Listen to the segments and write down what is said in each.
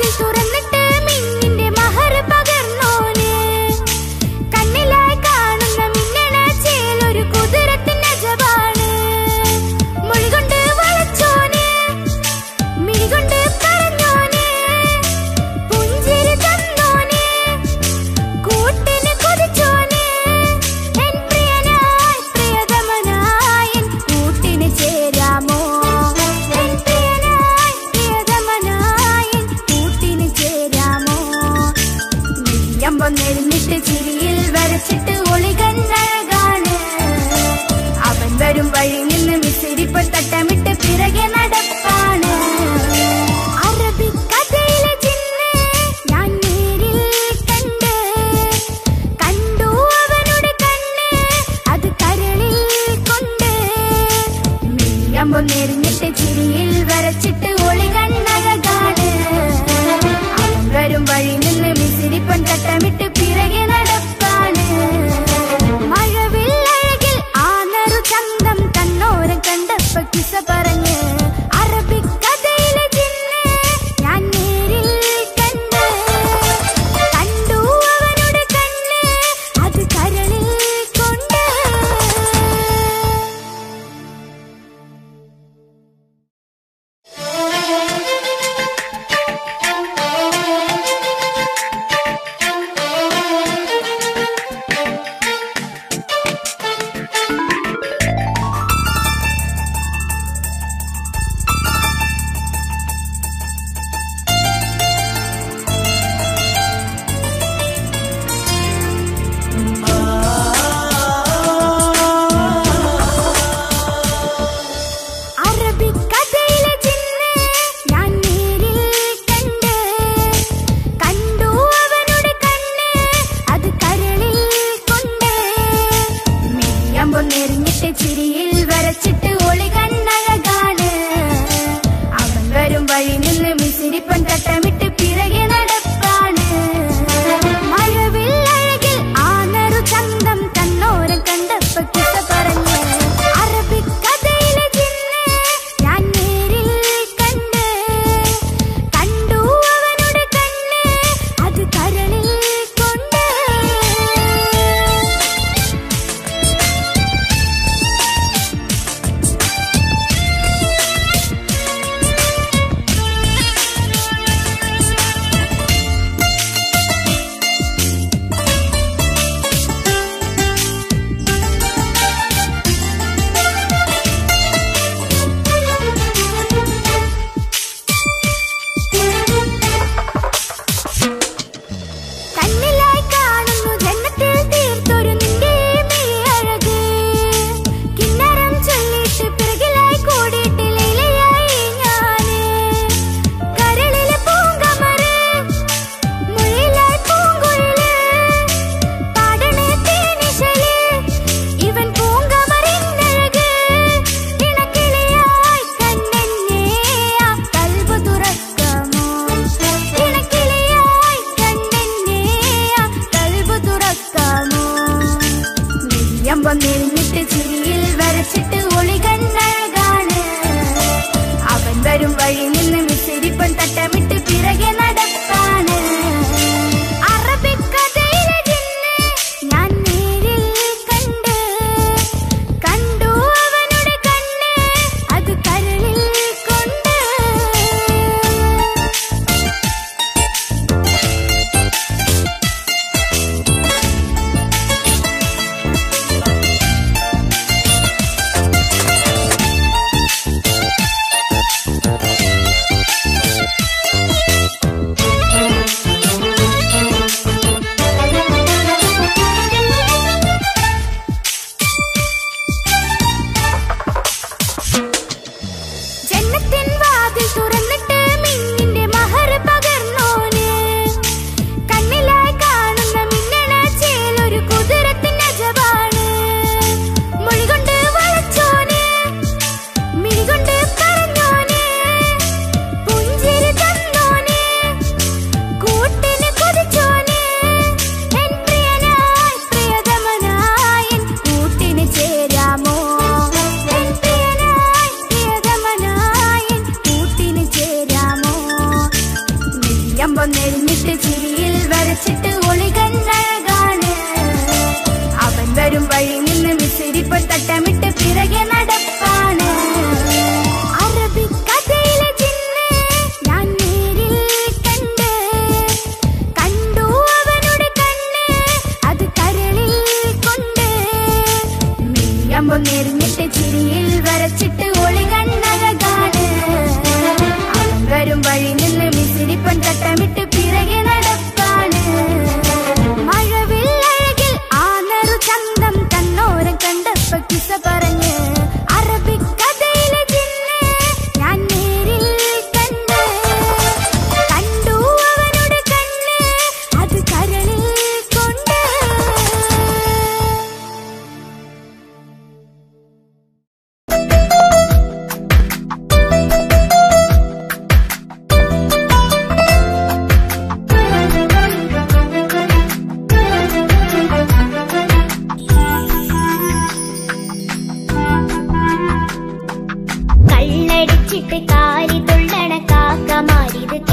വാതിൽ തുറന്നിട്ട് മിന്നിന്റെ മഹർ പകർന്നോന് കണ്ണിലായി കാണുന്ന മിന്നണ ചേലൊരു കുതിരത്തിന്റെ ജവാണ് മൊഴികൊണ്ട് വളച്ചോന് മിഴികൊണ്ട് പറഞ്ഞോന് പുഞ്ചിരി തന്നോന് കൂട്ടിന് കൊതിച്ചോന് എൻ പ്രിയനായി പ്രിയതമനായി എൻ കൂട്ടിന് ചേരാമോ എൻ പ്രിയനായി പ്രിയതമനായി എൻ കൂട്ടിന് ചേരാമോ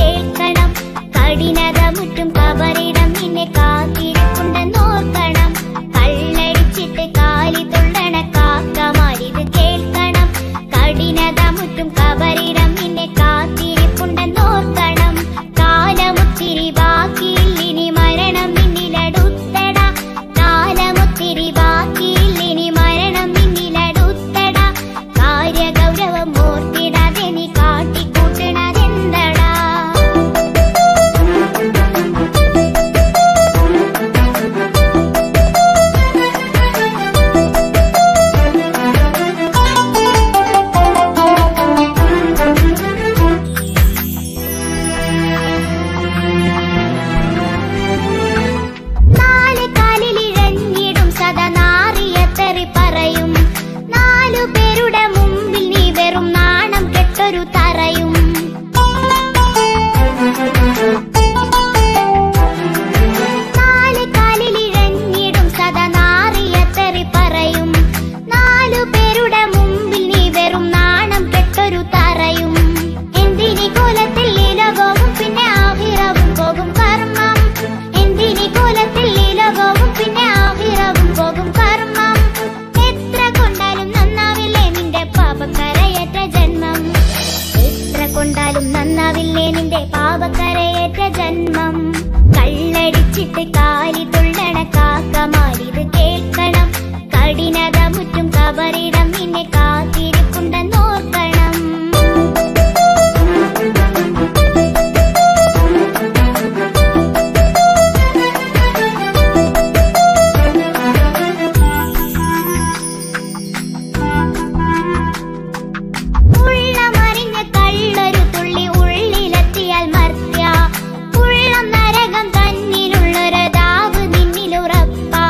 കേൾക്കണം കഠിനത മുറ്റും കബറിടം നിന്നെ കാത്തിരിപ്പുണ്ടെന്നോർക്കണം കള്ളടിച്ചിട്ട് കാലി തുള്ളണ കാക്കമാരിത് കേൾക്കണം കഠിനത മുറ്റും കബറിടം നിന്നെ കാത്തിരിപ്പുണ്ടെന്നോർക്കണം കാലമുത്തിരി ബാക്കിയില്ലിനി മരണം നിന്നിലടുത്തട കാലമുത്തിരി ബാക്കിയില്ലിനി മരണം നിന്നിലടുത്തട കാര്യഗൗരവം ഓർത്തിടാതെ നീ കാട്ടിക്കൂട്ടണതെന്തടാ നാല് കാലിലിഴഞ്ഞിടും സദാ നാറിയത്തെറി പറയും നാലു പേരുടെ മുമ്പിൽ നീ വെറും നാണം കെട്ടൊരു തറയും നാല് കാലിലിഴഞ്ഞിടും സദാ നാറിയത്തെറി പറയും നാലു പേരുടെ മുമ്പിൽ നീ വെറും നാണം കെട്ടൊരു തറയും എന്തിനി കോലത്തിൽ ലീലകവും പിന്നെ ആഹിറവും പോകും കർമ്മം എന്തിനി കോലത്തിൽ ലീലകവും പിന്നെ ആഹിറവും പോകും കർമ്മം എത്ര കൊണ്ടാലും നന്നാവില്ലേ നിന്റെ പാപക്കരയേറ്റ ജന്മം എത്ര കൊണ്ടാലും നന്നാവില്ലേ നിന്റെ പാപക്കരയേറ്റ ജന്മം കള്ളടിച്ചിട്ട് കാലി തുള്ളണ കാക്കമാരിത് കേൾക്കണം കഠിനത മുറ്റും കബറിടം നിന്നെ കാത്തിരിപ്പുണ്ടെന്നോർക്കണം ഉള്ളമറിഞ്ഞ കള്ളൊരു തുള്ളി ഉള്ളിലെത്തിയാൽ മർത്യ ഉള്ളം നരകം തന്നിലുള്ളൊരതാവ് നിന്നിലുറപ്പാ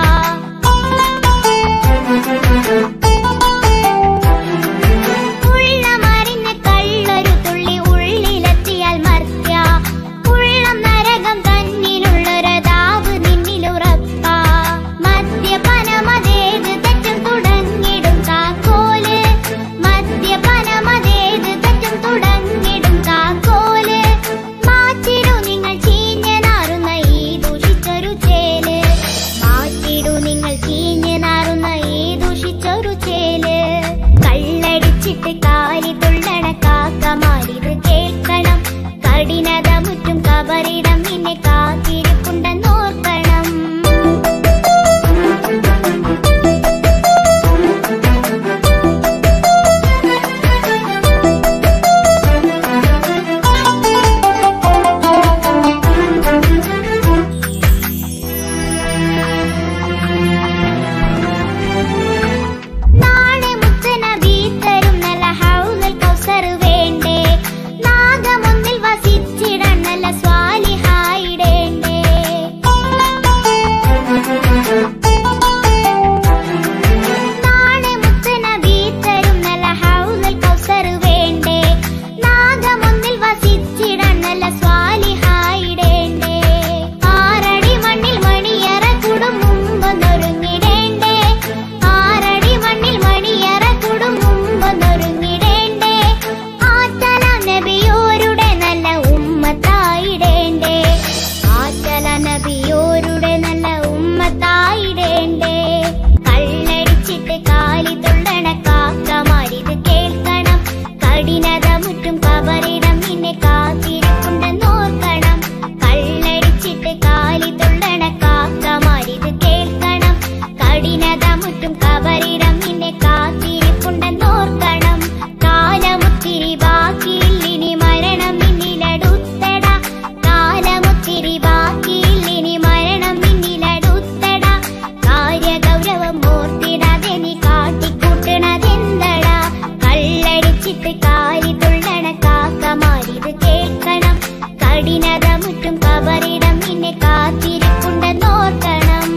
ഉള്ളമറിഞ്ഞ കള്ളൊരു തുള്ളി ഉള്ളിലെത്തിയാൽ മർത്യ ഉള്ളം നരകം തന്നിലുള്ളൊരതാവ് നിന്നിലുറപ്പാ മദ്യപാനമതേത് തെറ്റും തുടങ്ങിടും കാക്കോല് മദ്യപാനമതേത് തെറ്റും തുടങ്ങിടും കാക്കോല് മാറ്റിടൂ നിങ്ങൾ ചീഞ്ഞ് നാറുന്ന ഈ ദൂഷിച്ചൊരു ചേല് മാറ്റിടൂ നിങ്ങൾ ചീഞ്ഞ് നാറുന്ന ഈ ദൂഷിച്ചൊരു ചേല് കള്ളടിച്ചിട്ട് കാലി തുള്ളണ കാക്കമാരിത് കേൾക്കണം കഠിനത മുറ്റും കബറിടം നിന്നെ കാത്തിരിപ്പുണ്ടെന്നോർക്കണം നാളെ മുത്തനബി തരും നല്ല ഹൗലൽ കൗസർ വേണ്ടേ നാഗമൊന്നിൽ വസിച്ചിടാൻ നല്ല സ്വാലിഹായിടേണ്ടേ നാളെ മുത്തനബി തരും നല്ല ഹൗലൽ കൗസർ വേണ്ടേ നാഗമൊന്നിൽ വസിച്ചിടാൻ നല്ല സ്വാലിഹായിടേണ്ടേ ആറടി മണ്ണിൽ മണിയറ കൂടും മുമ്പൊന്നൊരുങ്ങിടേണ്ടേ ആറടി മണ്ണിൽ മണിയറ കൂടും മുമ്പൊന്നൊരുങ്ങിടേണ്ടേ ആറ്റല നബിയോരുടെ നല്ല ഉമ്മത്തായിടേണ്ടേ ആറ്റല നബിയോരുടെ നല്ല ഉമ്മത്തായിടേണ്ടേ കള്ളടിച്ചിട്ട് കാലി തുള്ളണ കാക്കമാരിത് കേൾക്കണം കഠിനത മുറ്റും കബറിടം നിന്നെ കാത്തിരിപ്പുണ്ടെന്നോർക്കണം കള്ളടിച്ചിട്ട് കാലി തുള്ളണ കാക്കമാരിത് കേൾക്കണം കഠിനത മുറ്റും കബറിടം നിന്നെ കാത്തിരിപ്പുണ്ടെന്നോർക്കണം കാലമുത്തിരി ബാക്കിയില്ലിനി മരണം നിന്നിലടുത്തട കാലമുത്തിരി ബാക്കിയില്ലിനി മരണം നിന്നിലടുത്തട കാര്യഗൗരവം ഓർത്തിടാതെ നീ കാട്ടിക്കൂട്ടണതെന്തടാ കള്ളടിച്ചിട്ട് കാലി തുള്ളണ കാക്കമാരിത് കേൾക്കണം കഠിനത മുറ്റും കബറിടം നിന്നെ കാത്തിരിപ്പുണ്ടെന്നോർക്കണം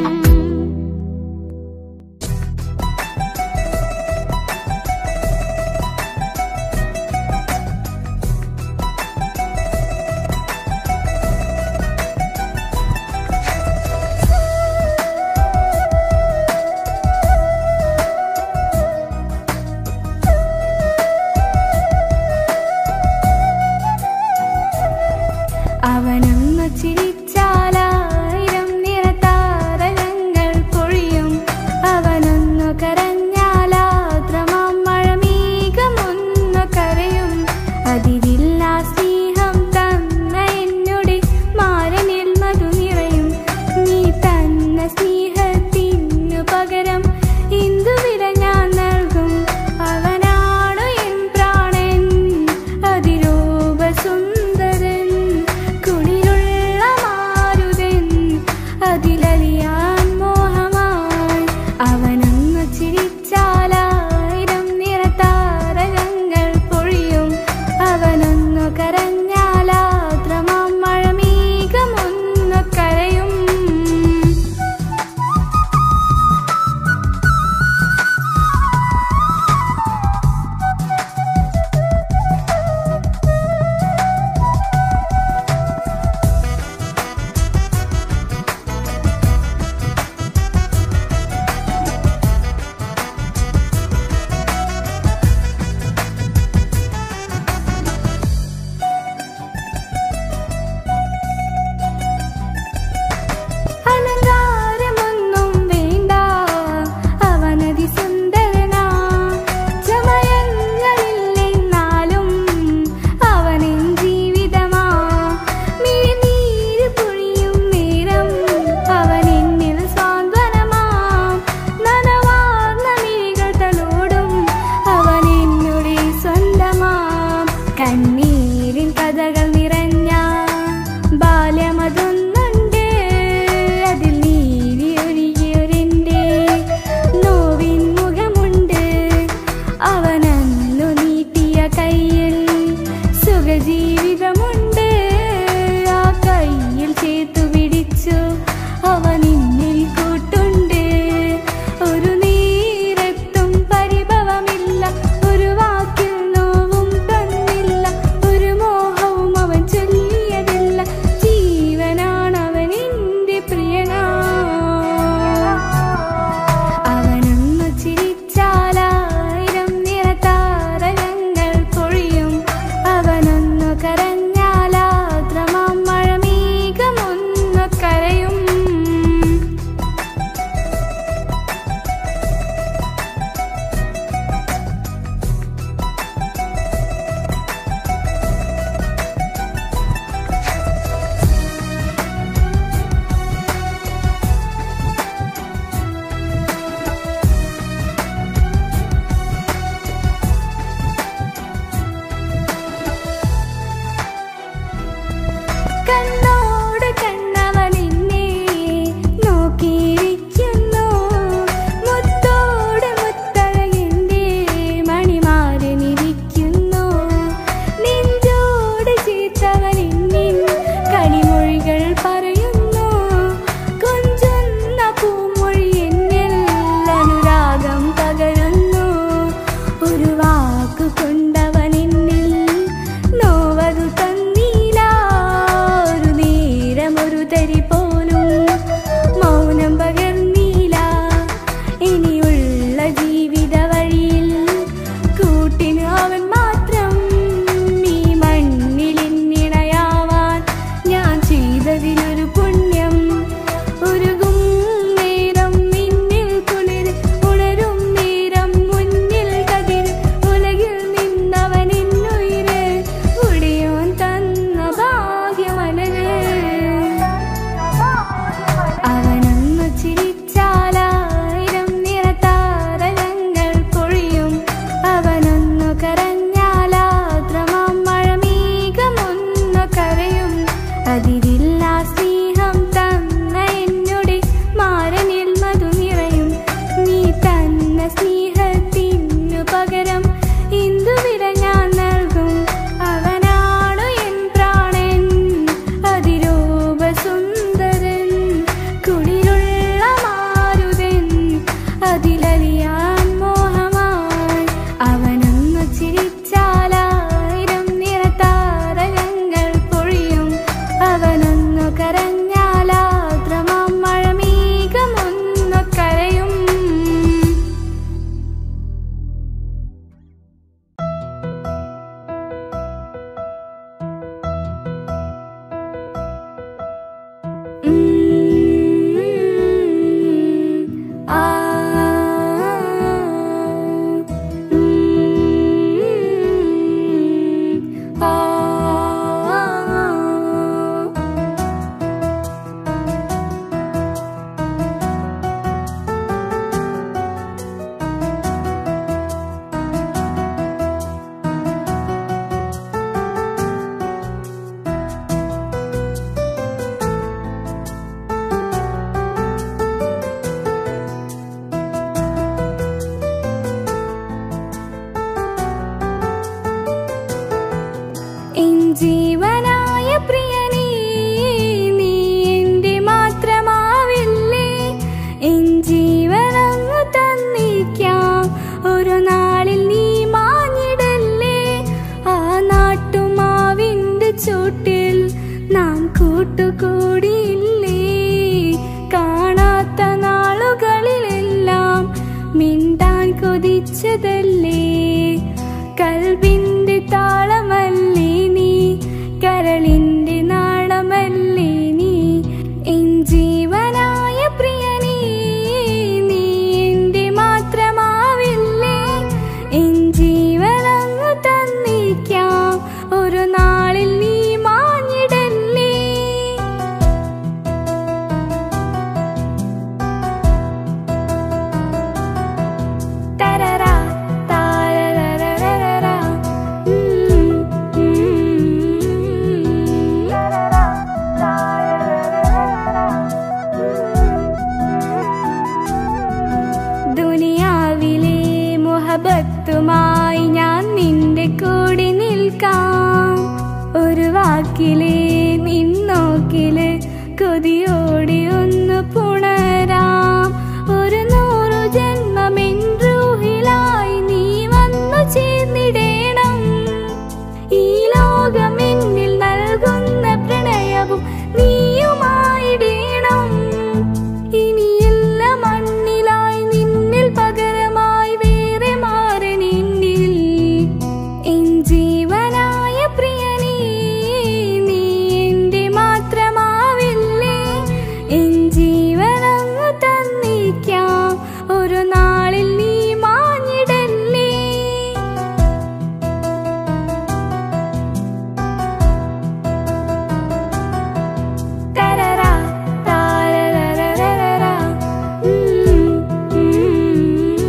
അവനൊന്നു ചിരിച്ചാലായിരം നിറതാരകങ്ങൾ പൊഴിയും അവനൊന്നു കരഞ്ഞാലാദ്രമാം മഴമേഘമൊന്നു കരയും അതിരില്ല സ്നേഹം തന്ന എന്നോട് മാരനിൽ മധു നിറയും നീ തന്ന സ്നേഹത്തിനു പകരം ഇന്ദുവില ഞാൻ നൽകും അവനാണു എൻ പ്രാണൻ അതിരൂപ സുന്ദരൻ കുളിരുള്ള മാരുതൻ അതിലലിയാൻ മോഹമായി അവനൊന്നു ചിരിച്ചാലായിരം നിറതാരകങ്ങൾ പൊഴിയും അവനൊന്നു കരഞ്ഞാലാദ്രമാം മഴമേഘമൊന്നു കരയും അലങ്കാരമൊന്നും വേണ്ട അവനതി സുന്ദരനാ ചമയങ്ങളില്ലെന്നാലും അവനിൻ ജീവിതമാ മിഴിനീര് പൊഴിയും നേരം അവനെന്നിൽ സാന്ത്വനമാം നനവാർന്ന മിഴികൾ തലോടും അവനെന്നുടെ സ്വന്തമാം കണ്ണീരിൻ കഥകൾ നിറഞ്ഞ ബാല്യമതൊന്നുണ്ട് അതിൽ നീതി ഒഴുകിയൊരെൻ്റെ നോവിൻ മുഖമുണ്ട് അവനന്നു നീട്ടിയ കയ്യിൽ സുഖജീവിതമുണ്ട് ആ കയ്യിൽ ചേർത്തു പിടിച്ചു അവനിന്നിൽ കൂട്ടുണ്ട് ഒരു നേരത്തും പരിഭവമില്ല ഒരു വാക്കിൽ നോവും തന്നില്ല ഒരു മോഹവും അവൻ ചൊല്ലിയതില്ല ജീവനാണ് അവൻ എൻ്റെ പ്രിയനാ അവനൊന്നു ചിരിച്ചാലായിരം നിറതാരകങ്ങൾ പൊഴിയും അവനൊന്നു കരഞ്ഞാലാദ്രമാം മഴമേഘമൊന്നു കരയും കണ്ണോട് കണ്ണവനെന്നെ നോക്കിയിരിക്കുന്നു മുത്തോട് മുത്തഴകിൻ്റെ മണിമാരനിരിക്കുന്നു നെഞ്ചോട് ചേർത്തവനെന്നിൻ കണിമൊഴികൾ പറയുന്നു കൊഞ്ചുന്ന പൂമൊഴി എന്നിൽ അനുരാഗം പകരുന്നു ഒരു വാക്കു കൊണ്ടവനെന്നിൽ നോവതു തന്നീല ഒരു നേരം ഒരു തരി പോലും മൗനം പകർന്നീല ഇനിയുള്ള ജീവിത വഴിയിൽ കൂട്ടിന് അവൻ മാത്രം ഈ മണ്ണിൽ എന്നിണയാവാൻ ഞാൻ ചെയ്തതിനൊരു പുണ്യം ഉരുകും നേരം മിന്നിൽ കുളിർ ഉണരും നേരം മുന്നിൽ കതിർ ഉലകിൽ നിന്നവൻ എന്നുയിര് ഉടിയോൻ തന്ന ഭാഗ്യമലര് അവനൊന്നു ചിരിച്ചാലായിരം നിറതാരകങ്ങൾ പൊഴിയും അവനൊന്നു കരഞ്ഞാലാദ്രമാം മഴമേഘമൊന്നു കരയും അതിരില്ല സ്നേഹം തന്ന എന്നോട് മാരനിൽ മധു നിറയും നീ തന്ന സ്നേഹത്തിനു പകരം ഇന്ദുവില ഞാൻ നൽകും അവനാണു എൻ പ്രാണൻ അതിരൂപ സുന്ദരൻ കുളിരുള്ള മാരുതൻ അതിലലിയാൻ മോഹമായി അവനൊന്നു ചിരിച്ചാലായിരം നിറതാരകങ്ങൾ പൊഴിയും അവനൊന്നു കൂട്ടുകൂടിയില്ലേ കാണാത്ത നാളുകളിലെല്ലാം മിണ്ടാൻ കൊതിച്ചതല്ലേ കൽബിന്റെ താളമല്ലേ നീ കരളിന്റെ നാളമല്ലേ നീ എൻ ജീവനായ പ്രിയനീ നീ എന്റെ മാത്രമാവില്ലേ എൻ ജീവനങ്ങ് തന്നിക്കാം ഒരു നാളിൽ നീ മാഞ്ഞിടല്ലേ തരറാ താരരരരരരാ. ഉം, ഉം. തരറാ താരരരരരരാ. ദുനിയാവിലെ മുഹബത്തുമായി ഞാൻ നിന്റെ കൂടെ നിൽക്കാം ഒരു വാക്കിലെ നിന്നോക്കില് കൊതിയോടെ ഒന്ന് പുണരാം ഒരു നൂറു ജന്മമെൻ റൂഹിലായി നീ വന്നു ചേർന്നിടേണം ഈ ലോകം എന്നിൽ നൽകുന്ന പ്രണയവും നീയുമായിടേണം ഇനിയില്ല മണ്ണിലായി നിന്നിൽ പകരമായി വേറെ മാറനെന്നിൽ എൻ ജീവനായ പ്രിയനീ നീ എന്റെ മാത്രമാവില്ലേ എൻ ജീവനങ്ങ് തന്നിക്കാം ഒരു നാളിൽ നീ മാഞ്ഞിടല്ലേ തരറാ താരരരരരരാ. ഉം, ഉം.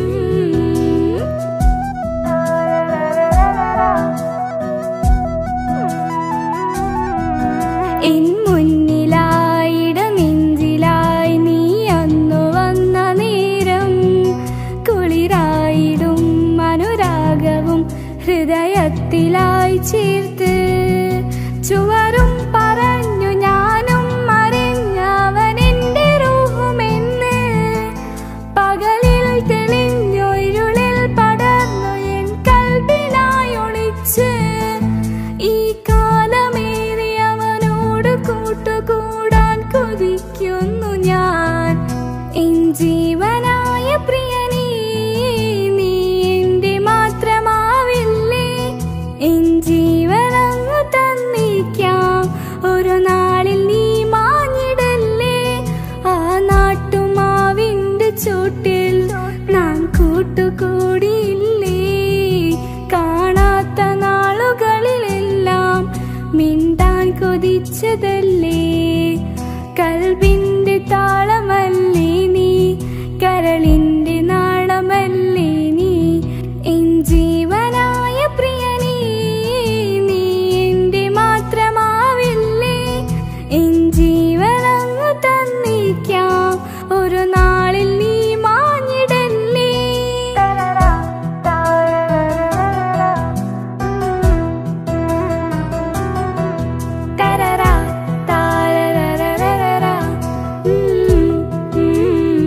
എൻ മുന്നിലായിട നെഞ്ചിലായി നീ അന്നു വന്ന നേരം കുളിരായിടും അനുരാഗവും ഹൃദയത്തിലായി ചേർത്ത് ചുവരും പറഞ്ഞു ഞാനും അറിഞ്ഞവനെന്റെ റൂഹുമെന്ന് പകലിൽ തെളിഞ്ഞു ഇരുളിൽ പടർന്നു എൻ കൽബിനായി ഒളിച്ച് ഈ കാലമേറി അവനോട് കൂട്ടുകൂടാൻ കൊതിക്കുന്നു ഞാൻ എൻ ജീവനായ പ്രിയനീ നീ എന്റെ മാത്രമാവില്ലേ എൻ ജീവനങ്ങ് തന്നിക്കാം ഒരു നാളിൽ നീ മാഞ്ഞിടല്ലേ ആ നാട്ടുമാവിന്റെ ചൂട്ടിൽ നാം കൂട്ടുകൂടിയില്ലേ കാണാത്ത നാളുകളിലെല്ലാം മിണ്ടാൻ കൊതിച്ചതല്ലേ കൽബിന്റെ താളമല്ലേ നീ കരളിന്റെ നാളമല്ലേ നീ എൻ ജീവനായ പ്രിയനീ നീ എന്റെ മാത്രമാവില്ലേ എൻ ജീവനങ്ങ് തന്നിക്കാം ഒരു നാളിൽ നീ മാഞ്ഞിടല്ലേ തരറാ താരരരരരാ. ഉം, ഉം.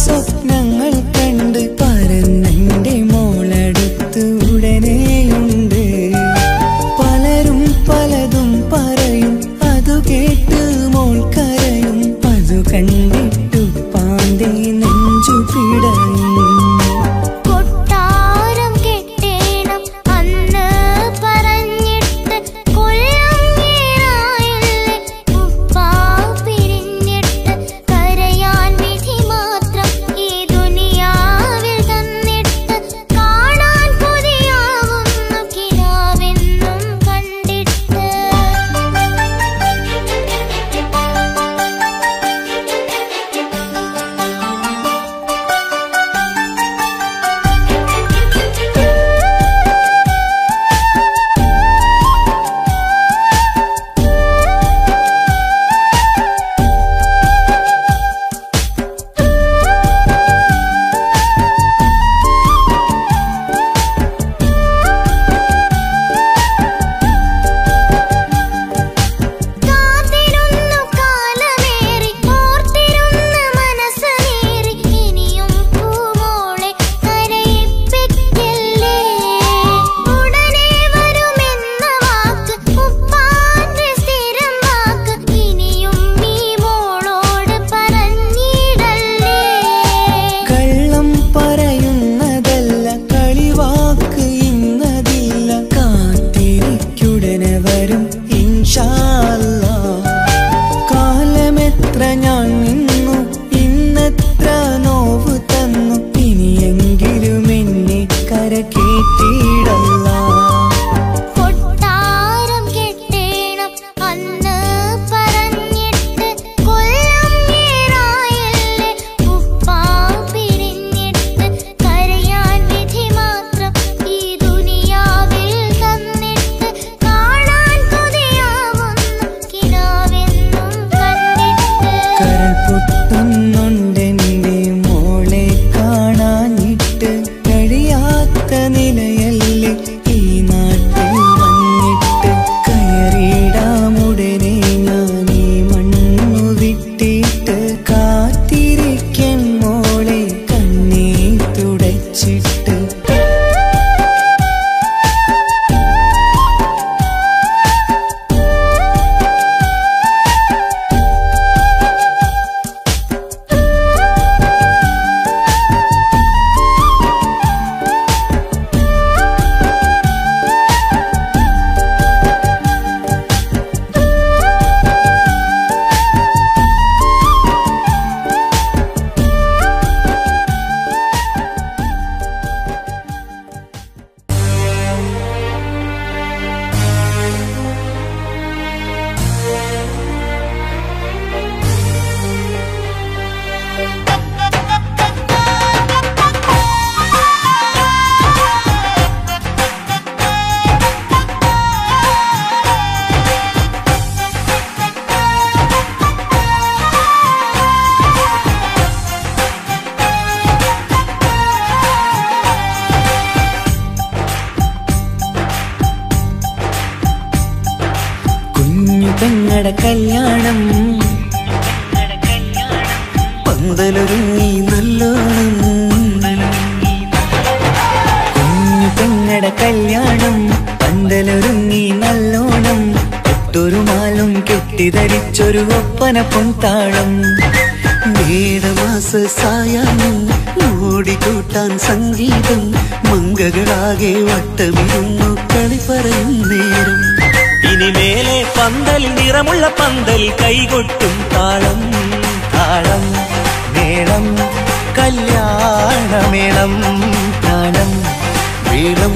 സ്വപ്നങ്ങൾ കണ്ട് പരന്നെന്റെ മോളടുത്ത് ഉടനെയുണ്ട് പലരും പലതും പറയും അതു കേട്ട് മോൾ കരയും അതു കണ്ടിട്ടു പാന്തേ നെഞ്ചു പിടയും കൊട്ടാരം കെട്ടേണം അന്ന് പറഞ്ഞിട്ട് കൊല്ലം ഏറായില്ലേ ഉപ്പാ പിരിഞ്ഞിട്ട് കരയാൻ വിധി മാത്രം ഈ ദുനിയാവിൽ തന്നിട്ട് കാണാൻ കൊതിയാവുന്നു കിനാവെന്നും കണ്ടിട്ട് കാത്തിരുന്നു കാലമേറി ഓർത്തിരുന്ന് മനസ്സേറി ഇനിയും പൂമോളെ കരയിപ്പിക്കല്ലേ ഉടനെ വരുമെന്ന വാക്ക് ഉപ്പാന്റെ സ്ഥിരം വാക്ക് ഇനിയും നീ മോളോട് പറഞ്ഞിടല്ലേ കള്ളം പറയുന്നതല്ല കളിവാക്ക് ഇന്നതില്ല കാത്തിരിക്കുടനെ വരും ഇൻഷാല്ല കാലമെത്ര ഞാൻ നിന്നു ഇന്നെത്ര നോവ് തന്നു ഇനിയെങ്കിലും എന്നെ കരക്കേറ്റിടല്ല കൊട്ടാരം കെട്ടേണം അന്ന് പറഞ്ഞിട്ട് കൊല്ലം ഏറായല്ലേ ഉപ്പാ പിരിഞ്ഞിട്ട് കരയാൻ വിധി മാത്രം ഈ ദുനിയാവിൽ തന്നിട്ട് കാണാൻ കൊതിയാവുന്നു കിനാവെന്നും കണ്ടിട്ട് കരൾ പൊട്ടുന്നുണ്ടെന്റെ മോളെ കാണാനിട്ട് കഴിയാത്ത നിലയല്ലേ ഈ നാട്ടിൽ വന്നിട്ട് കയറിയിടാമുടനെ ഞാൻ ഈ മണ്ണു വിട്ടിട്ട് കാത്തിരിക്കൻ മോളെ കണ്ണീ തുടച്ചിട്ട് കുഞ്ഞു പെങ്ങട കല്യാണം പന്തലൊരുങ്ങി നല്ലോണം കുഞ്ഞു പെങ്ങട കല്യാണം പന്തലൊരുങ്ങി നല്ലോണം ഒട്ടൊരു മാലും കെട്ടിധരിച്ചൊരു ഒപ്പന പൊൻതാളം മേടമാസ സായാഹ്നം ഓടിക്കൂട്ടാൻ സംഗീതം മങ്കകളാകെ വട്ടമിരുന്നു കളി പറയും നേരം ഇനി മേലെ പന്തൽ നിറമുള്ള പന്തൽ കൈകൊട്ടും താളം താളം മേളം കല്യാണമേളം താളം വീളം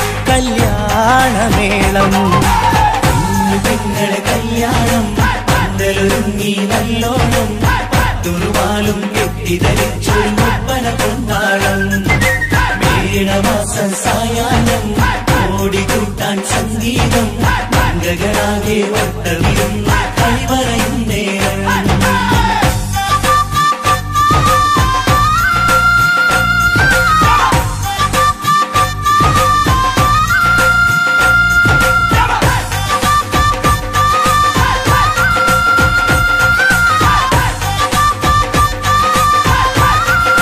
കല്യാണമേളം കുഞ്ഞു പെങ്ങളെ കല്യാണം പന്തലൊരുങ്ങി നല്ലോണം തുറുമാലും കെട്ടിധരിച്ചൊരു ഒപ്പന പൊന്നാളം മേടമാസ സായാഹ്നം ഓടിക്കൂട്ടാൻ സംഗീതം മംഗകളാകെ വട്ടമിരുന്ന് കളി പറയും നേരം ും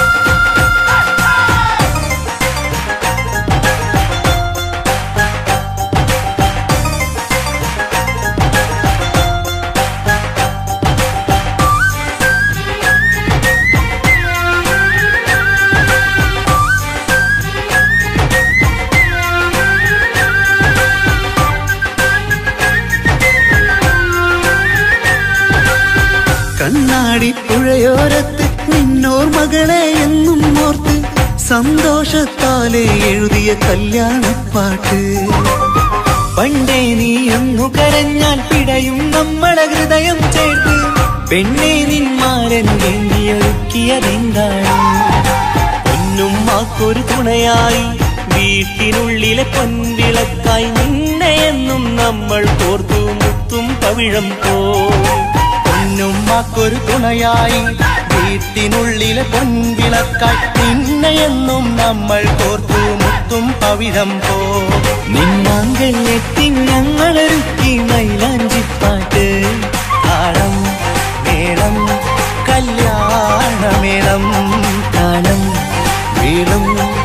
മകളെ എന്നും ഓർത്ത് സന്തോഷത്താലെ എഴുതിയ കല്യാണപ്പാട്ട് പണ്ടേ നീ ഒന്നു കരഞ്ഞാൽ പിടയും നമ്മളെ ഹൃദയം ചേർത്ത് പെണ്ണെ നിന്മാരൻ എണ്ണിയൊരുക്കിയതെന്താണ് പൊന്നും മാക്കൊരു തുണയായി വീട്ടിനുള്ളിലെ പൊൻവിളക്കായി നിന്നെ എന്നും നമ്മൾ കോർത്തു മുത്തും പവിഴം പോ പൊന്നും മാക്കൊരു തുണയായി വീട്ടിനുള്ളിലെ പൊൻവിളക്കായി നിന്നെയെന്നും നമ്മൾ കോർത്തു മുത്തും പവിഴം പോ നിന്നാങ്കല്ലെത്തി ഞങ്ങളൊരുക്കി മൈലാഞ്ചിപ്പാട്ട് താളം മേളം കല്യാണമേളം താളം വീളും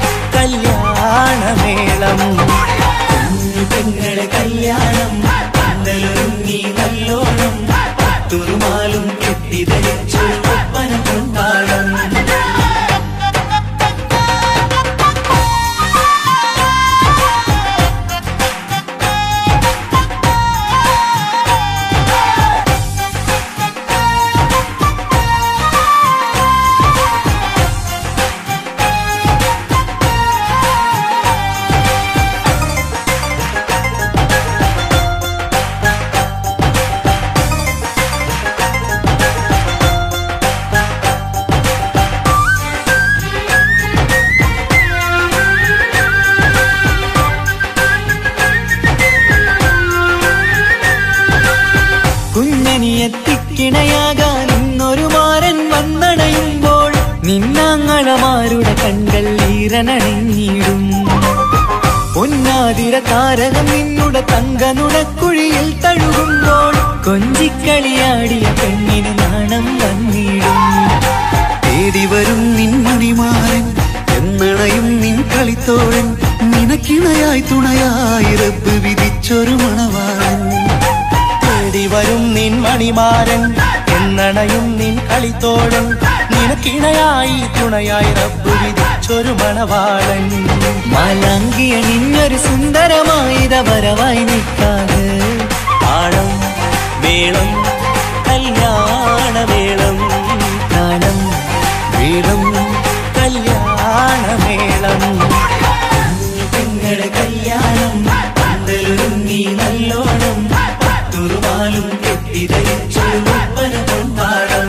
കല്യാണമേളം പെങ്ങളെ കല്യാണം പന്തലൊരുങ്ങി നല്ലോണം തുറുമാലും കെട്ടിധരിച്ചൊരു ഒപ്പന കൊണ്ടാടം കുഞ്ഞനിയെത്തിക്കിണയാകാൻ ഇന്നൊരു മാരൻ വന്നണയുമ്പോൾ നിന്നാങ്ങളമാരുടെ കൺകൾ ഈറനണിഞ്ഞിടും പൊന്നാതിര താരകം നിന്നുടെ തങ്ക നുണക്കുഴിയിൽ തഴുകുമ്പോൾ കൊഞ്ചിക്കളിയാടിയ പെണ്ണിന് നാണം വന്നിടും തേടി വരും നിൻ മണിമാരൻ എന്നണയും നിൻ കളിത്തോഴൻ നിനക്കിണയായി തുണയായി റബ്ബ് വിധിച്ചൊരു മണവാളൻ തേടി വരും നിൻ മണിമാരൻ എന്നണയും നിൻ കളിത്തോഴൻ നിനക്കിണയായി തുണയായി റബ്ബ് വിധിച്ചൊരു മണവാളൻ മാലാങ്കിയ നിന്നൊരു സുന്ദരമായിത വരവായി നിൽക്കാതെ ആഴം വേളം കല്യാണമേളം താളം വീടും കല്യാണമേളം പെങ്ങളെ കല്യാണം പന്തലൊരുങ്ങി നല്ലോണം തുറുമാലും കെട്ടിധരിച്ചൊരു ഒപ്പന കൊണ്ടാടം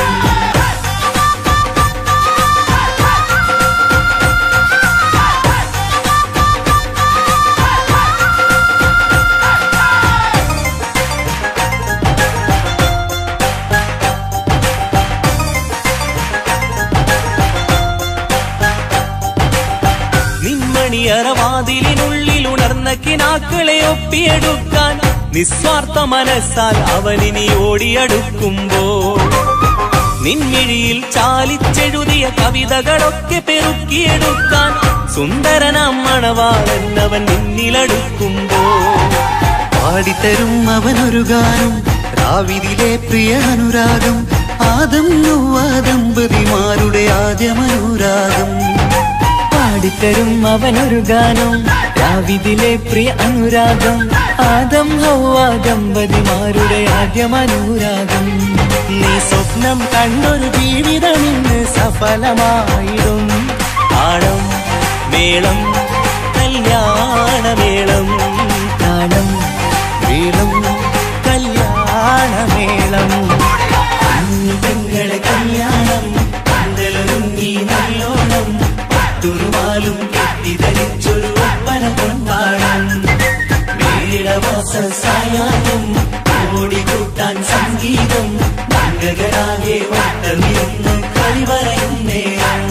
നിന്മണിയറവാതിലിനുള്ളിൽ ഉണർന്ന കിനാക്കളെ ഒപ്പിയെടുക്കാൻ നിസ്വാർത്ഥ മനസ്സാൽ അവനിനി ഓടിയടുക്കുമ്പോൾ നിൻമിഴിയിൽ ചാലിച്ചെഴുതിയ കവിതകളൊക്കെ പെറുക്കിയെടുക്കാൻ സുന്ദരനാം മണവാളൻ അവൻ നിന്നിലടുക്കുമ്പോൾ പാടിത്തരും അവനൊരു ഗാനം രാവിതിലെ പ്രിയ അനുരാഗം ആദം നൊവ്വ ദമ്പതിമാരുടെ ആദ്യമനുരാഗം പാടിത്തരും അവനൊരു ഗാനം രാവിതിലെ പ്രിയ അനുരാഗം ആദം ഹൗവ ദമ്പതിമാരുടെ ആദ്യമനുരാഗം നീ സ്വപ്നം കണ്ടൊരു ജീവിതം ഇന്ന് സഫലമായിടും ആഴം മേളം കല്യാണമേളം താളം വീളും കല്യാണമേളം പെങ്ങളെ കല്യാണം പന്തലൊരുങ്ങി നല്ലോണം തുറുമാലും കെട്ടിധരിച്ചൊരു ഒപ്പന കൊണ്ടാടം മേടമാസ സായാഹ്നം ഓടിക്കൂട്ടാൻ സംഗീതം മംഗകരാകെ വട്ടമിരുന്ന് കളി പറയും നേരം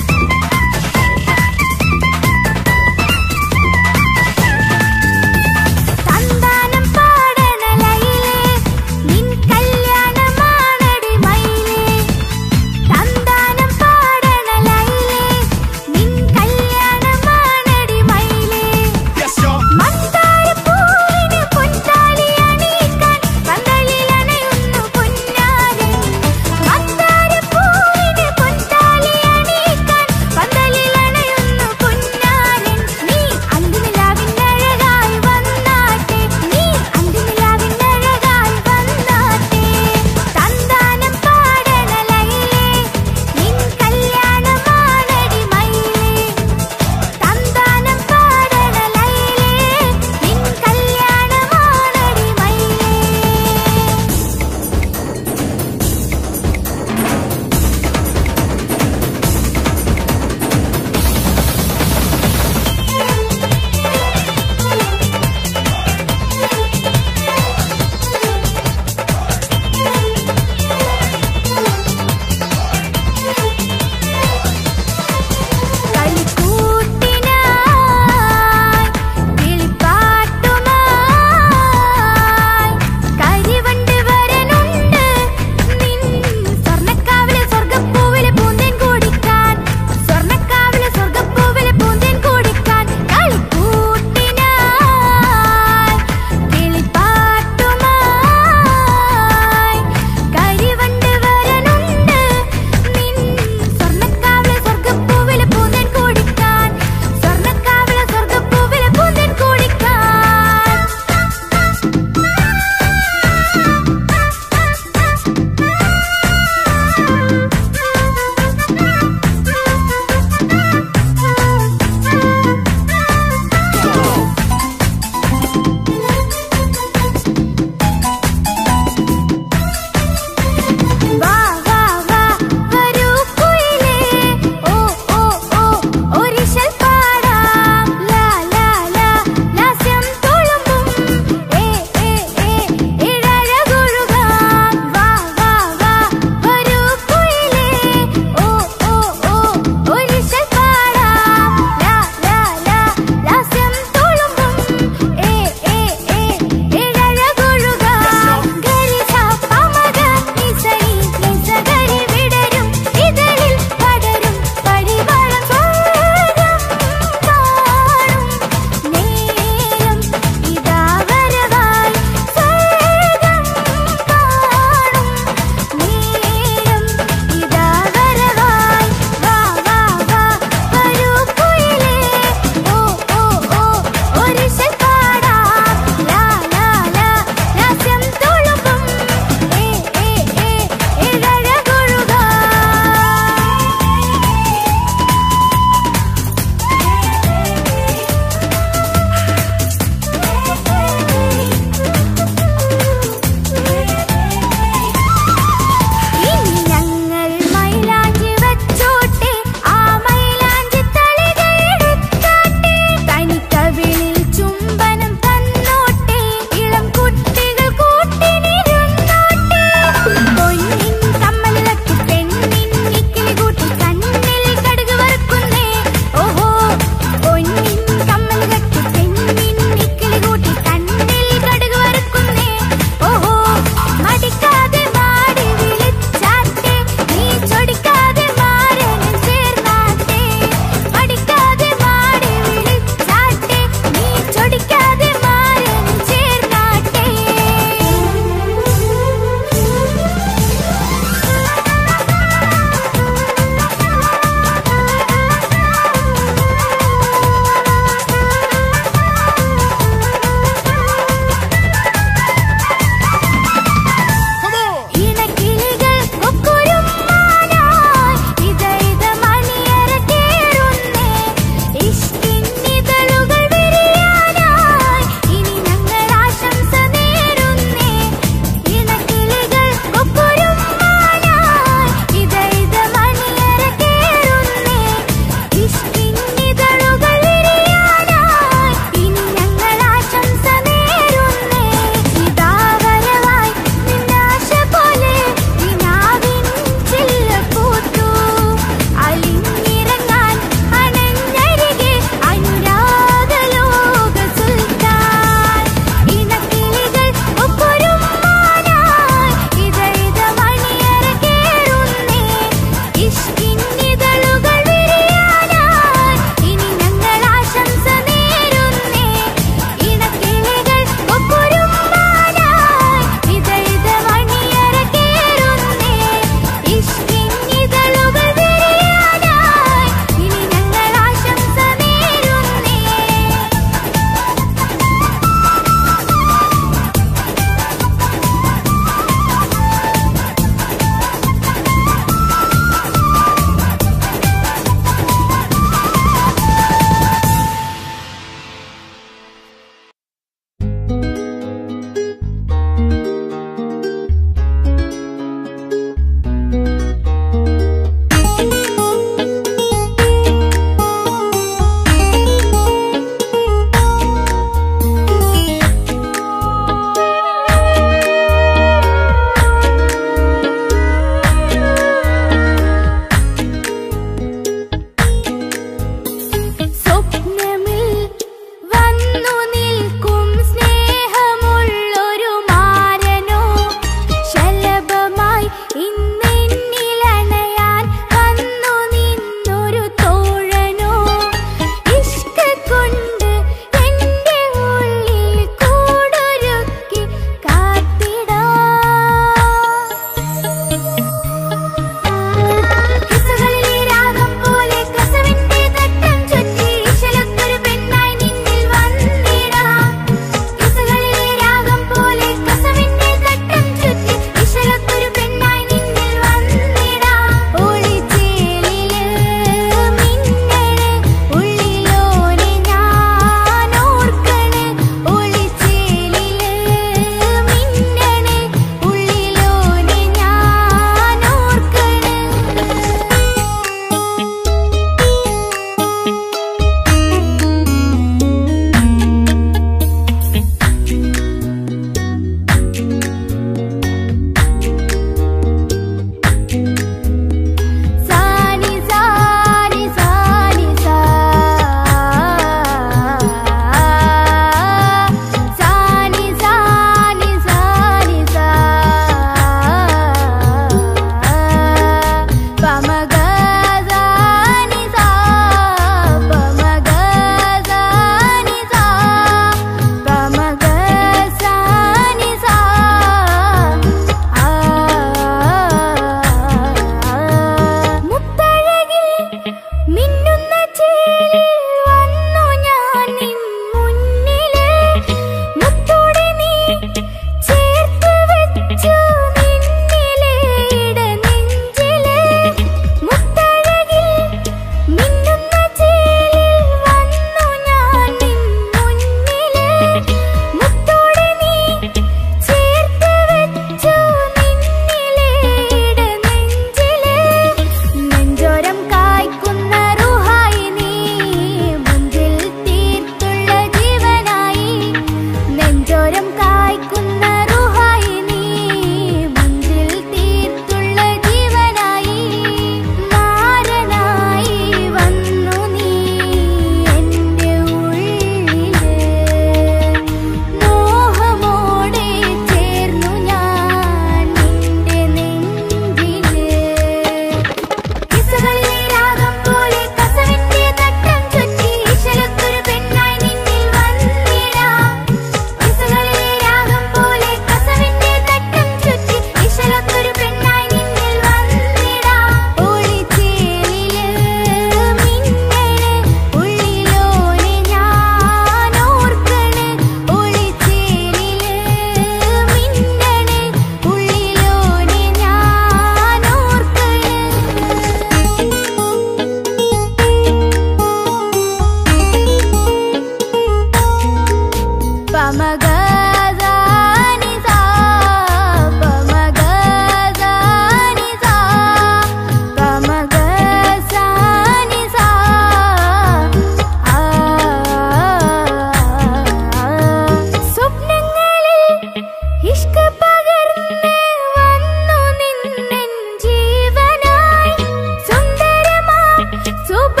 സുബ